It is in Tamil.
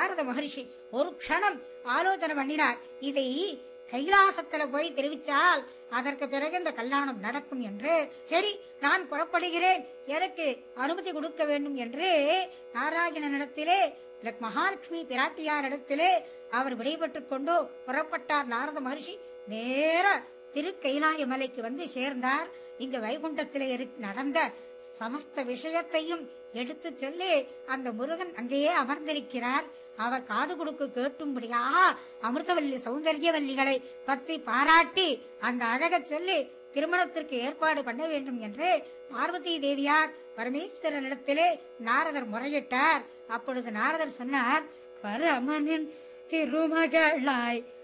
நாரத மகரிஷி ஒரு க்ஷணம் ஆலோசனை பண்ணினார் இதை கைலாசத்துல போய் தெரிவித்தால் அதற்கு பிறகு இந்த கல்யாணம் நடக்கும் என்று சரி நான் புறப்படுகிறேன் எனக்கு அனுமதி கொடுக்க வேண்டும் என்று நாராயணனிடத்திலே லக்- மகாலட்சுமி பிராட்டியாரிடத்திலே அவர் விடைபெற்றுக் கொண்டு புறப்பட்டார் நாரத மகர்ஷி நேர திருக்கைலாய மலைக்கு வந்து சேர்ந்தார் இங்க வைகுண்டத்திலே இரு- நடந்த சமஸ்த விஷயத்தையும் எடுத்து சொல்லி அந்த முருகன் அங்கேயே அமர்ந்திருக்கிறார் அவர் காது கொடுக்கு கேட்டும்படியாக அமிர்தவல்லி சௌந்தர்யவல்லிகளை பத்தி பாராட்டி அந்த அழகச் சொல்லி திருமணத்திற்கு ஏற்பாடு பண்ண வேண்டும் என்று பார்வதி தேவியார் பரமேஸ்வரனிடத்திலே நாரதர் முறையிட்டார் அப்பொழுது நாரதர் சொன்னார் பரமனின் திருமகளாய்